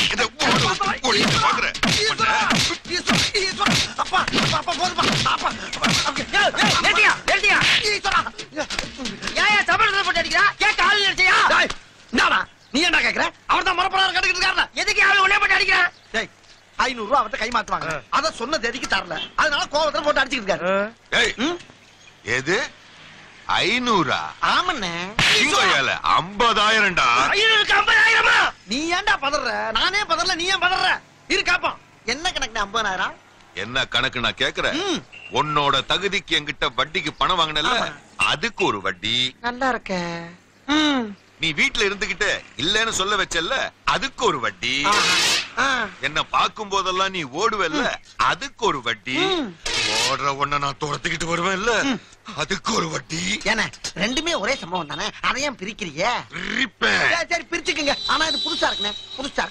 இதை ஓட ஓடிட்டு பாக்குற ஈஸ்வரா, ஈஸ்வரா, ஈஸ்வரா. அப்பா, அப்பா, அப்பா, போதுப்பா. அப்பா, அப்பா, அப்பா. ஏய், ஏய், நிறுத்தியா, நிறுத்தியா. ஈஸ்வரா. ஏன் ஏன் சபலத்தை போட்டு அடிக்கிறா? கேட்க ஆள் நினைச்சியா? டேய், என்னடா நீ என்ன கேக்குற அவர் தான் மரப்படாரம் கட்டுக்கிட்டு இருக்காருல எதுக்கு ஆள் உன்னை போட்டு அடிக்கிறான்? டேய் ஐநூறு ரூபா அவர்ட்ட கை மாத்துவாங்க அத சொன்ன தேதிக்கு தரல அதனால கோவத்துல போட்டு அடிச்சுக்கிட்டு இருக்காரு ஏய் ம்? எது ஐநூறா ஆமண்ணே இங்கோயால ஐம்பதாயிரம்டா ஐநூறுக்கு ஐம்பதாயிரமா? நீ ஏன்டா பதற நானே பதறல நீ ஏன் பதற இரு காப்போம் என்ன கணக்கு ஐம்பதாயிரம் என்ன கணக்கு நான் கேக்குறேன் ம். உன்னோட தகுதிக்கு என்கிட்ட வட்டிக்கு பணம் வாங்கினல ஆமா. அதுக்கு ஒரு வட்டி நல்லா இருக்க நீ வீட்ல இருந்துகிட்டு இல்லன்னு சொல்ல வச்சல்ல அதுக்கு ஒரு வட்டி என்ன பார்க்கும் போதெல்லாம் நீ ஓடுவல்ல அதுக்கு ஒரு வட்டி ஓடுற ஒண்ண நான் துரத்துக்கிட்டு வருவேன்ல அதுக்கு ஒரு வட்டி ஏன ரெண்டுமே ஒரே சம்பவம் தானே அதை ஏன் பிரிக்கிறீங்க பிரிப்பேன். சரி, சரி பிரிச்சுக்குங்க ஆனா இது புதுசா இருக்குண்ணே புதுசா